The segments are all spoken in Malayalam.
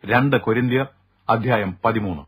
രണ്ട് കൊരിന്ത്യർ അധ്യായം പതിമൂന്ന്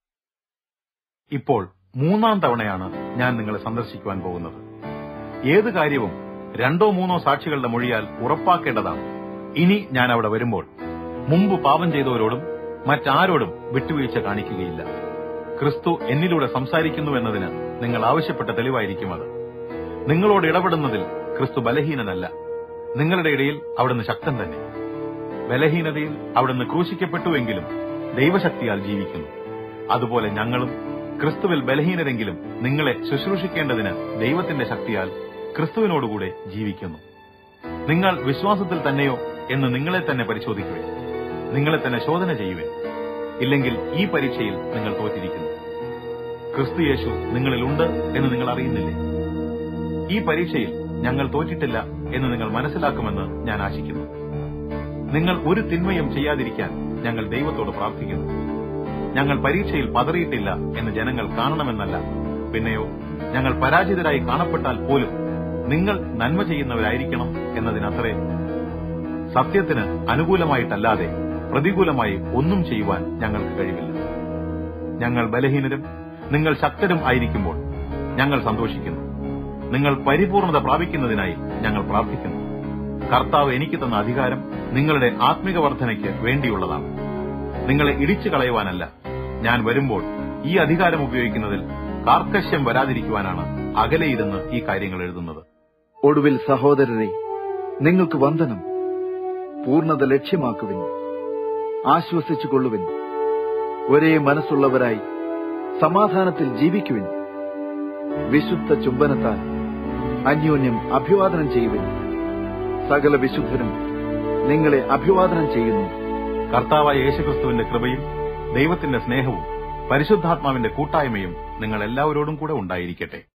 ഇപ്പോൾ മൂന്നാം തവണയാണ് ഞാൻ നിങ്ങളെ സന്ദർശിക്കുവാൻ പോകുന്നത് ഏത് കാര്യവും രണ്ടോ മൂന്നോ സാക്ഷികളുടെ മൊഴിയാൽ ഉറപ്പാക്കേണ്ടതാണ് ഇനി ഞാൻ അവിടെ വരുമ്പോൾ മുമ്പ് പാപം ചെയ്തവരോടും മറ്റാരോടും വിട്ടുവീഴ്ച കാണിക്കുകയില്ല ക്രിസ്തു എന്നിലൂടെ സംസാരിക്കുന്നു എന്നതിന് നിങ്ങൾ ആവശ്യപ്പെട്ട തെളിവായിരിക്കും അത് നിങ്ങളോട് ഇടപെടുന്നതിൽ ക്രിസ്തു ബലഹീനനല്ല നിങ്ങളുടെ ഇടയിൽ അവിടുന്ന് ശക്തൻ തന്നെ ബലഹീനതയിൽ അവിടുന്ന് ക്രൂശിക്കപ്പെട്ടുവെങ്കിലും ദൈവശക്തിയാൽ ജീവിക്കുന്നു അതുപോലെ ഞങ്ങളും ക്രിസ്തുവിൽ ബലഹീനരെങ്കിലും നിങ്ങളെ ശുശ്രൂഷിക്കേണ്ടതിന് ദൈവത്തിന്റെ ശക്തിയാൽ ക്രിസ്തുവിനോടുകൂടെ ജീവിക്കുന്നു നിങ്ങൾ വിശ്വാസത്തിൽ തന്നെയോ എന്ന് നിങ്ങളെ തന്നെ പരിശോധിക്കുവേ നിങ്ങളെ തന്നെ ശോധന ചെയ്യുവേ ഇല്ലെങ്കിൽ ഈ പരീക്ഷയിൽ നിങ്ങൾ തോറ്റിരിക്കുന്നു ക്രിസ്തു യേശു നിങ്ങളിലുണ്ട് എന്ന് നിങ്ങൾ അറിയുന്നില്ലേ ഈ പരീക്ഷയിൽ ഞങ്ങൾ തോറ്റിട്ടില്ല എന്ന് നിങ്ങൾ മനസ്സിലാക്കുമെന്ന് ഞാൻ ആശിക്കുന്നു നിങ്ങൾ ഒരു തിന്മയും ചെയ്യാതിരിക്കാൻ ഞങ്ങൾ ദൈവത്തോട് പ്രാർത്ഥിക്കുന്നു ഞങ്ങൾ പരീക്ഷയിൽ പതറിയിട്ടില്ല എന്ന് ജനങ്ങൾ കാണണമെന്നല്ല പിന്നെയോ ഞങ്ങൾ പരാജിതരായി കാണപ്പെട്ടാൽ പോലും നിങ്ങൾ നന്മ ചെയ്യുന്നവരായിരിക്കണം എന്നതിനത്രേ സത്യത്തിന് അനുകൂലമായിട്ടല്ലാതെ പ്രതികൂലമായി ഒന്നും ചെയ്യുവാൻ ഞങ്ങൾക്ക് കഴിവില്ല ഞങ്ങൾ ബലഹീനരും നിങ്ങൾ ശക്തരും ആയിരിക്കുമ്പോൾ ഞങ്ങൾ സന്തോഷിക്കുന്നു നിങ്ങൾ പരിപൂർണത പ്രാപിക്കുന്നതിനായി ഞങ്ങൾ പ്രാർത്ഥിക്കുന്നു കർത്താവ് എനിക്ക് തന്ന അധികാരം നിങ്ങളുടെ ആത്മിക വർധനയ്ക്ക് വേണ്ടിയുള്ളതാണ് നിങ്ങളെ ഇടിച്ചു കളയുവാനല്ല ഞാൻ വരുമ്പോൾ ഈ അധികാരം ഉപയോഗിക്കുന്നതിൽ കാർക്കശ്യം വരാതിരിക്കുവാനാണ് അകലെയിരുന്ന് ഈ കാര്യങ്ങൾ എഴുതുന്നത് ഒടുവിൽ സഹോദരരെ നിങ്ങൾക്ക് വന്ദനം പൂർണ്ണത ലക്ഷ്യമാക്കുവിൻ ആശ്വസിച്ചു കൊള്ളുവിൻ ഒരേ മനസ്സുള്ളവരായി സമാധാനത്തിൽ ജീവിക്കുവിൻ വിശുദ്ധ ചുംബനത്താൽ അന്യോന്യം അഭിവാദനം ചെയ്യുവിൻ സകല വിശുദ്ധരും നിങ്ങളെ അഭിവാദനം ചെയ്യുന്നു കർത്താവായ യേശുക്രിസ്തുവിന്റെ കൃപയും ദൈവത്തിന്റെ സ്നേഹവും പരിശുദ്ധാത്മാവിന്റെ കൂട്ടായ്മയും നിങ്ങൾ എല്ലാവരോടും കൂടെ ഉണ്ടായിരിക്കട്ടെ